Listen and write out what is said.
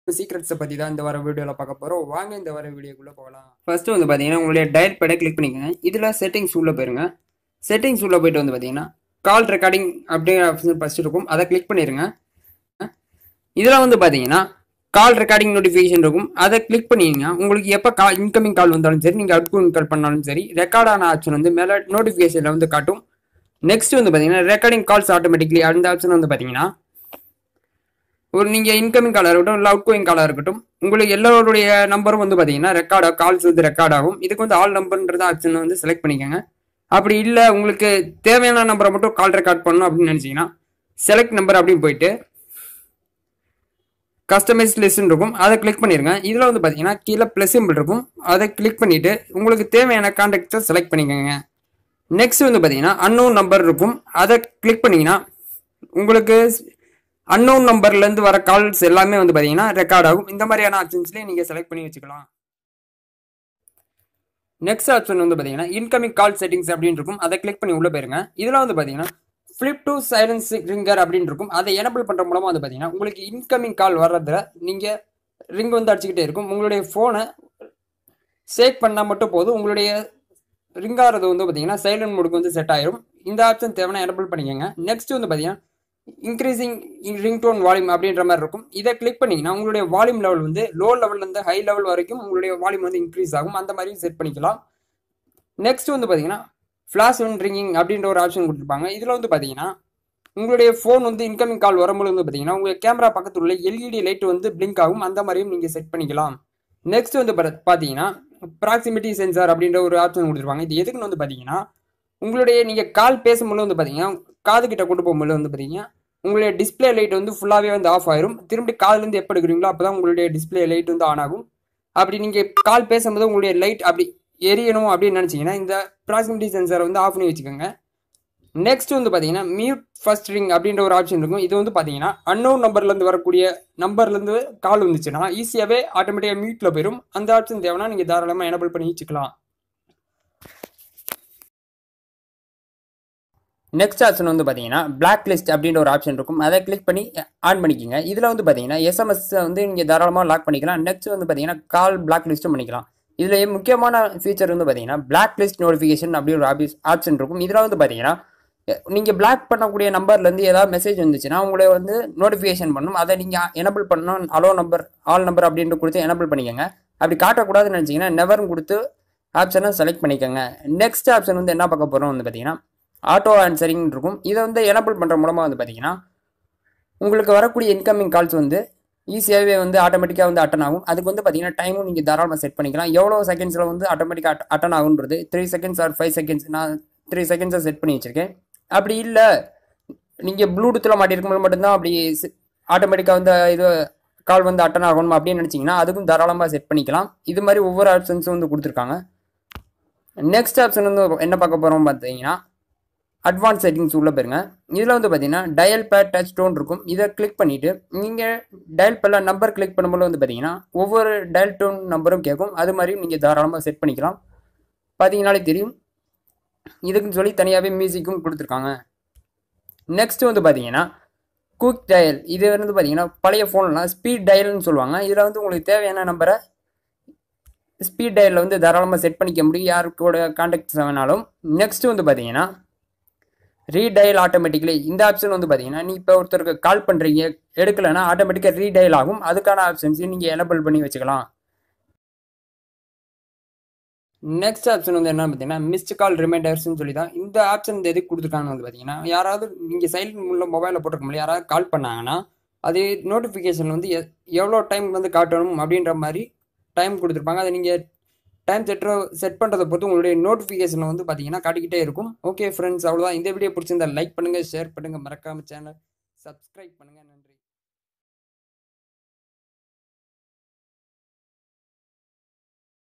சீக்ரெட்ஸை பற்றி தான் இந்த வர வீடியோவில் பார்க்க போகிறோம் வாங்க இந்த வர வீடியோக்குள்ளே போகலாம் ஃபர்ஸ்ட் வந்து பார்த்தீங்கன்னா உங்களுடைய டயல் பேடை கிளிக் பண்ணிக்கோங்க இதில் செட்டிங்ஸ் உள்ளே போயிருங்க செட்டிங்ஸ் உள்ளே போயிட்டு வந்து பார்த்தீங்கன்னா கால் ரெக்கார்டிங் அப்படிங்கிற ஆப்ஷன் ஃபஸ்ட் இருக்கும் அதை கிளிக் பண்ணிடுங்க இதில் வந்து பார்த்தீங்கன்னா கால் ரெக்கார்டிங் நோட்டிஃபிகேஷன் இருக்கும் அதை கிளிக் பண்ணிங்கன்னா உங்களுக்கு எப்போ கா இன்கமிங் கால் வந்தாலும் சரி நீங்கள் அவுட் கோயிங் கால் பண்ணாலும் சரி ரெக்கார்டான ஆப்ஷன் வந்து மேலே நோட்டிஃபிகேஷனில் வந்து காட்டும் நெக்ஸ்ட் வந்து பார்த்தீங்கன்னா ரெக்கார்டிங் கால்ஸ் ஆட்டோமேட்டிக்லி அந்த ஆப்ஷன் வந்து பார்த்தீங்கன்னா ஒரு நீங்கள் இன்கமிங் காலாக இருக்கட்டும் இல்லை அவுட் கோயிங் காலாக இருக்கட்டும் உங்களுக்கு எல்லாருடைய நம்பரும் வந்து பார்த்தீங்கன்னா ரெக்கார்ட் கால்ஸ் வந்து ரெக்கார்ட் ஆகும் இதுக்கு வந்து ஆல் நம்பர்ன்றத ஆப்ஷன் வந்து செலக்ட் பண்ணிக்கோங்க அப்படி இல்லை உங்களுக்கு தேவையான நம்பரை மட்டும் கால் ரெக்கார்ட் பண்ணணும் அப்படின்னு நினச்சிங்கன்னா செலக்ட் நம்பர் அப்படின்னு போயிட்டு கஸ்டமைஸ் லிஸ்ட்னு இருக்கும் அதை கிளிக் பண்ணிருங்க இதில் வந்து பார்த்தீங்கன்னா கீழே ப்ளஸ் சிம்பிள் இருக்கும் அதை கிளிக் பண்ணிவிட்டு உங்களுக்கு தேவையான கான்டாக்டை செலக்ட் பண்ணிக்கோங்க நெக்ஸ்ட் வந்து பார்த்தீங்கன்னா அன்னோன் நம்பர் இருக்கும் அதை கிளிக் பண்ணிங்கன்னா உங்களுக்கு அன்னோன் நம்பர்லேருந்து வர கால்ஸ் எல்லாமே வந்து பார்த்தீங்கன்னா ரெக்கார்ட் ஆகும் இந்த மாதிரியான ஆப்ஷன்ஸ்லேயே நீங்கள் செலக்ட் பண்ணி வச்சுக்கலாம் நெக்ஸ்ட் ஆப்ஷன் வந்து பார்த்தீங்கன்னா இன்கமிங் கால் செட்டிங்ஸ் அப்படின்னு இருக்கும் அதை கிளிக் பண்ணி உள்ளே போயிருங்க இதில் வந்து பார்த்தீங்கன்னா ஃப்ளிப் டு சைலன்ஸ் ரிங்கர் அப்படின்னு இருக்கும் அதை எனபிள் பண்ணுற மூலமாக வந்து பார்த்தீங்கன்னா உங்களுக்கு இன்கமிங் கால் வர்றதுல நீங்கள் ரிங் வந்து அடிச்சுக்கிட்டே இருக்கும் உங்களுடைய ஃபோனை சேக் பண்ணால் மட்டும் போதும் உங்களுடைய ரிங் ஆகிறது வந்து பார்த்தீங்கன்னா சைலண்ட் மோடுக்கு வந்து செட் ஆயிரும் இந்த ஆப்ஷன் தேவைன்னா எனபிள் பண்ணிக்கோங்க நெக்ஸ்ட் வந்து பார்த்தீங்கன்னா இன்க்ரீசிங் ரிங்டோன் வால்யூம் அப்படின்ற மாதிரி இருக்கும் இதை கிளிக் பண்ணிங்கன்னா உங்களுடைய வால்யூம் லெவல் வந்து லோ லெவல்லேருந்து ஹை லெவல் வரைக்கும் உங்களுடைய வால்யூம் வந்து இன்க்ரீஸ் ஆகும் அந்த மாதிரியும் செட் பண்ணிக்கலாம் நெக்ஸ்ட் வந்து பார்த்தீங்கன்னா ஃப்ளாஷ் ஒன் ரிங்கிங் அப்படின்ற ஒரு ஆப்ஷன் கொடுத்துருப்பாங்க இதில் வந்து பார்த்தீங்கன்னா உங்களுடைய ஃபோன் வந்து இன்கமிங் கால் வரும்போது வந்து பார்த்தீங்கன்னா உங்கள் கேமரா பக்கத்தில் உள்ள எல்இடி லைட் வந்து பிளிங்க் ஆகும் அந்த மாதிரியும் நீங்கள் செட் பண்ணிக்கலாம் நெக்ஸ்ட் வந்து பார்த்தீங்கன்னா ப்ராக்சிமிட்டி சென்சார் அப்படின்ற ஒரு ஆப்ஷன் கொடுத்துருப்பாங்க இது எதுக்குன்னு வந்து பார்த்தீங்கன்னா உங்களுடைய நீங்கள் கால் பேசும்போது வந்து பார்த்தீங்கன்னா காது கிட்ட கொண்டு போகும்போது வந்து பார்த்தீங்கன்னா உங்களுடைய டிஸ்பிளே லைட் வந்து ஃபுல்லாகவே வந்து ஆஃப் ஆயிரும் திரும்பி கால்லேருந்து எப்போ எடுக்கிறீங்களோ அப்போ தான் உங்களுடைய டிஸ்பிளே லைட் வந்து ஆன் ஆகும் அப்படி நீங்கள் கால் பேசும்போது உங்களுடைய லைட் அப்படி எரியணும் அப்படின்னு நினச்சிங்கன்னா இந்த ப்ராக்சிமிட்டி சென்சாரை வந்து ஆஃப் பண்ணி வச்சுக்கோங்க நெக்ஸ்ட் வந்து பார்த்தீங்கன்னா மியூட் ஃபர்ஸ்ட் ரிங் அப்படின்ற ஒரு ஆப்ஷன் இருக்கும் இது வந்து பார்த்தீங்கன்னா அன்னோன் நம்பர்லேருந்து வரக்கூடிய நம்பர்லேருந்து கால் வந்துச்சுன்னா ஈஸியாகவே ஆட்டோமேட்டிக்காக மியூட்டில் போயிடும் அந்த ஆப்ஷன் தேவைன்னா நீங்கள் தாராளமாக எனபிள் பண்ணி வச்சுக்கலாம் நெக்ஸ்ட் ஆப்ஷன் வந்து பார்த்தீங்கன்னா பிளாக் லிஸ்ட் அப்படின்ற ஒரு ஆப்ஷன் இருக்கும் அதை கிளிக் பண்ணி ஆன் பண்ணிக்கோங்க இதில் வந்து பார்த்தீங்கன்னா எஸ்எம்எஸ் வந்து நீங்கள் தாராளமாக லாக் பண்ணிக்கலாம் நெக்ஸ்ட் வந்து பார்த்தீங்கன்னா கால் பிளாக் லிஸ்ட்டும் பண்ணிக்கலாம் இதில் முக்கியமான ஃபீச்சர் வந்து பார்த்தீங்கன்னா பிளாக் லிஸ்ட் நோட்டிஃபிகேஷன் அப்படின்னு ஒரு ஆப்ஸ் ஆப்ஷன் இருக்கும் இதில் வந்து பார்த்தீங்கன்னா நீங்கள் பிளாக் பண்ணக்கூடிய நம்பர்லேருந்து ஏதாவது மெசேஜ் வந்துச்சுன்னா உங்களை வந்து நோட்டிஃபிகேஷன் பண்ணும் அதை நீங்கள் எனபிள் பண்ணணும் அலோ நம்பர் ஆல் நம்பர் அப்படின்ட்டு கொடுத்து எனபிள் பண்ணிக்கோங்க அப்படி காட்டக்கூடாதுன்னு நினச்சிங்கன்னா நெவர்னு கொடுத்து ஆப்ஷனை செலக்ட் பண்ணிக்கோங்க நெக்ஸ்ட் ஆப்ஷன் வந்து என்ன பார்க்க போகிறோம் வந்து பார்த்தீங்கன்னா ஆட்டோ ஆன்சரிங் இருக்கும் இதை வந்து எனபிள் பண்ணுற மூலமாக வந்து பார்த்தீங்கன்னா உங்களுக்கு வரக்கூடிய இன்கமிங் கால்ஸ் வந்து ஈஸியாகவே வந்து ஆட்டோமேட்டிக்காக வந்து அட்டன் ஆகும் அதுக்கு வந்து பார்த்தீங்கன்னா டைமும் நீங்கள் தாராளமாக செட் பண்ணிக்கலாம் எவ்வளோ செகண்ட்ஸில் வந்து ஆட்டோமேட்டிக்காக அட்டன் ஆகுன்றது three seconds or five seconds நான் த்ரீ செகண்ட்ஸை செட் பண்ணி வச்சுருக்கேன் அப்படி இல்லை நீங்கள் ப்ளூடூத்தில் மாட்டிருக்கும்போது மட்டும்தான் அப்படி ஆட்டோமேட்டிக்காக வந்து இது கால் வந்து அட்டன் ஆகணும் அப்படின்னு நினச்சிங்கன்னா அதுக்கும் தாராளமாக செட் பண்ணிக்கலாம் இது மாதிரி ஒவ்வொரு ஆப்ஷன்ஸும் வந்து கொடுத்துருக்காங்க நெக்ஸ்ட் ஆப்ஷன் வந்து என்ன பார்க்க போகிறோம் பார்த்தீங்கன்னா அட்வான்ஸ் செட்டிங்ஸ் உள்ளே போயிருங்க இதில் வந்து பார்த்தீங்கன்னா டயல் பேட் டச் டோன் இருக்கும் இதை கிளிக் பண்ணிவிட்டு நீங்கள் டயல் பேடில் நம்பர் கிளிக் பண்ணும்போது வந்து பார்த்தீங்கன்னா ஒவ்வொரு டயல் டோன் நம்பரும் கேட்கும் அது மாதிரி நீங்கள் தாராளமாக செட் பண்ணிக்கலாம் பார்த்தீங்கனாலே தெரியும் இதுக்குன்னு சொல்லி தனியாகவே மியூசிக்கும் கொடுத்துருக்காங்க நெக்ஸ்ட் வந்து பார்த்தீங்கன்னா குயிக் டயல் இது வந்து பார்த்தீங்கன்னா பழைய ஃபோன்லாம் ஸ்பீட் டயல்னு சொல்லுவாங்க இதில் வந்து உங்களுக்கு தேவையான நம்பரை ஸ்பீட் டயலில் வந்து தாராளமாக செட் பண்ணிக்க முடியும் யாருக்கூட கான்டாக்ட்ஸ் வேணாலும் நெக்ஸ்ட் வந்து பார்த்தீங்கன்னா ரீடயல் ஆட்டோமேட்டிக்லி இந்த ஆப்ஷன் வந்து பார்த்தீங்கன்னா நீ இப்போ ஒருத்தருக்கு கால் பண்ணுறீங்க எடுக்கலைன்னா ஆட்டோமேட்டிக்காக ரீடயல் ஆகும் அதுக்கான ஆப்ஷன்ஸையும் நீங்கள் எனபிள் பண்ணி வச்சுக்கலாம் நெக்ஸ்ட் ஆப்ஷன் வந்து என்ன பார்த்தீங்கன்னா மிஸ்ட் கால் ரிமைண்டர்ஸ்னு சொல்லி தான் இந்த ஆப்ஷன் எதுக்கு கொடுத்துருக்காங்கன்னு வந்து பார்த்தீங்கன்னா யாராவது நீங்கள் சைலண்ட் உள்ள மொபைலில் போட்டிருக்க முடியும் யாராவது கால் பண்ணாங்கன்னா அது நோட்டிஃபிகேஷன் வந்து எவ்வளோ டைம் வந்து காட்டணும் அப்படின்ற மாதிரி டைம் கொடுத்துருப்பாங்க அதை நீங்கள் டைம் செட்டோ செட் பண்ணுறதை பொறுத்து உங்களுடைய நோட்டிஃபிகேஷன் வந்து பார்த்தீங்கன்னா காட்டிக்கிட்டே இருக்கும் ஓகே ஃப்ரெண்ட்ஸ் அவ்வளோதான் இந்த வீடியோ பிடிச்சிருந்தா லைக் பண்ணுங்கள் ஷேர் பண்ணுங்கள் மறக்காமல் சேனல் சப்ஸ்கிரைப் பண்ணுங்கள் நன்றி